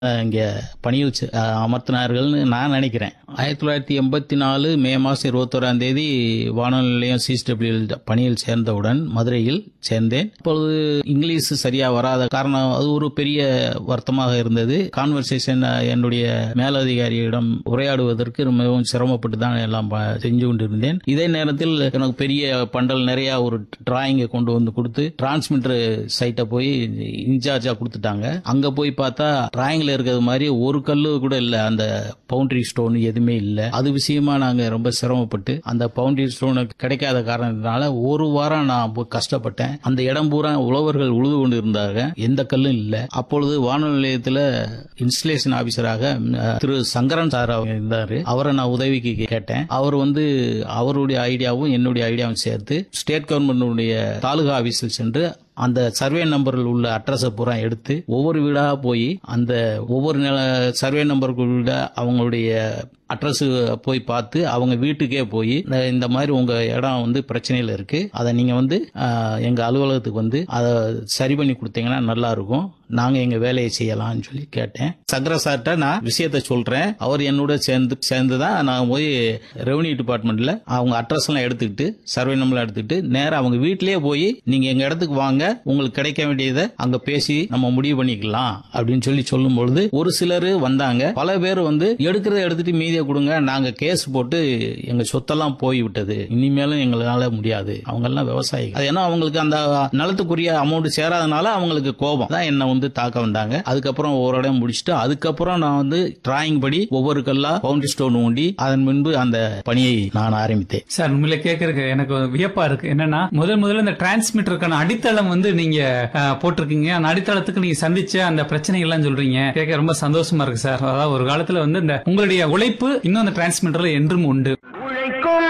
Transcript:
இங்கே பணியில் சே- அஹ், அமர்த்தினார்கள்னு நான் நினைக்கிறேன் ஆயிரத்தி தொள்ளாயிரத்தி எண்பத்தி நாலு மே மாதம் இருபத்தோராம் தேதி வானொலி நிலையம் சிஸ்டபிள்யூ பணியில் சேர்ந்தவுடன் மதுரையில் சேர்ந்தேன் அப்பொழுது இங்கிலீஷ் சரியா வராத காரணம் அது ஒரு பெரிய வருத்தமாக இருந்தது கான்வர்சேஷன் என்னுடைய மேலதிகாரியிடம் உரையாடுவதற்கு மிகவும் சிரமப்பட்டு தான் எல்லாம் ப- செஞ்சு கொண்டிருந்தேன் இதே நேரத்தில் எனக்கு பெரிய பண்டல் நிறைய ஒரு டிராயிங்கை கொண்டு வந்து கொடுத்து டிரான்ஸ்மிட்டர் சைட்டை போய் இன்சார்ஜா கொடுத்துட்டாங்க அங்க போய் பார்த்தா டிராயிங்ல இருக்கிறது மாதிரி ஒரு கல்லு கூட இல்ல அந்த பவுண்டரி ஸ்டோன் எதுவுமே இல்ல அது விஷயமா நாங்க ரொம்ப சிரமப்பட்டு அந்த பவுண்டரி ஸ்டோன் கிடைக்காத காரணத்தினால ஒரு வாரம் நான் போய் கஷ்டப்பட்டேன் அந்த இடம் பூரா உழவர்கள் உழுது கொண்டு இருந்தாங்க எந்த கல்லும் இல்ல அப்பொழுது வானொலி நிலையத்துல இன்ஸ்டலேஷன் ஆபீசராக அஹ், திரு சங்கரன் சார் அவங்க இருந்தாரு அவரை நான் உதவிக்கு கேட்டேன் அவர் வந்து அவருடைய ஐடியாவும் என்னுடைய ஐடியாவும் சேர்த்து ஸ்டேட் கவர்மெண்டுடைய தாலுகா ஆபீஸில் சென்று அந்த சர்வே நம்பரில் உள்ள அட்ரஸை பூரா எடுத்து ஒவ்வொரு வீடா போய் அந்த ஒவ்வொரு நில சர்வே நம்பருக்குள்ள அவங்களுடைய அட்ரஸ் போய் பார்த்து அவங்க வீட்டுக்கே போய் இந்த- இந்த மாதிரி உங்க இடம் வந்து பிரச்சனையில இருக்கு அதை நீங்க வந்து ஆஹ், எங்க அலுவலகத்துக்கு வந்து அதை சரி பண்ணி கொடுத்தீங்கன்னா நல்லா இருக்கும் நாங்க எங்க வேலையை செய்யலாம்னு சொல்லி கேட்டேன் சங்கர சார்ட்ட நான் விஷயத்த சொல்றேன் அவர் என்னோட சேர்ந்து சேர்ந்து தான் நான் போய் ரெவன்யூ டிபார்ட்மெண்ட்ல அவங்க அட்ரஸ் எல்லாம் எடுத்துக்கிட்டு சர்வே நம்பர் எடுத்துக்கிட்டு நேரா அவங்க வீட்டிலேயே போய் நீங்க எங்க இடத்துக்கு வாங்க உங்களுக்கு கிடைக்க வேண்டியதை அங்க பேசி நம்ம முடிவு பண்ணிக்கலாம் அப்படின்னு சொல்லி சொல்லும் பொழுது ஒரு சிலர் வந்தாங்க பல பேர் வந்து எடுக்கிறத எடுத்துட்டு மீதியை கொடுங்க நாங்க கேஸ் போட்டு எங்க சொத்தெல்லாம் போய் விட்டது இனிமேலும் எங்களால முடியாது அவங்க எல்லாம் விவசாயிகள் அது ஏன்னா அவங்களுக்கு அந்த நிலத்துக்குரிய அமௌண்ட் சேராதனால அவங்களுக்கு கோபம் தான் என்ன வந்து தாக்க வந்தாங்க அதுக்கப்புறம் ஒரு இடம் முடிச்சுட்டு அதுக்கப்புறம் நான் வந்து டிராயிங் படி ஒவ்வொரு கல்லா பவுண்டரி ஸ்டோன் ஊண்டி அதன் முன்பு அந்த பணியை நான் ஆரம்பித்தேன் சார் உண்மையில கேட்கறதுக்கு எனக்கு ஒரு வியப்பா இருக்கு என்னன்னா முதல் முதல்ல இந்த டிரான்ஸ்மிட்டருக்கான அடித்தளம் வந்து நீங்க அஹ், போட்டிருக்கீங்க அந்த அடித்தளத்துக்கு நீங்க சந்திச்ச அந்த பிரச்சனைகள் எல்லாம் சொல்றீங்க கேட்க ரொம்ப சந்தோஷமா இருக்கு சார் அதாவது ஒரு காலத்துல வந்து இந்த உங்களுடைய உழைப்பு இன்னும் அந்த டிரான்ஸ்மிட்டர்ல என்றும் உண்டு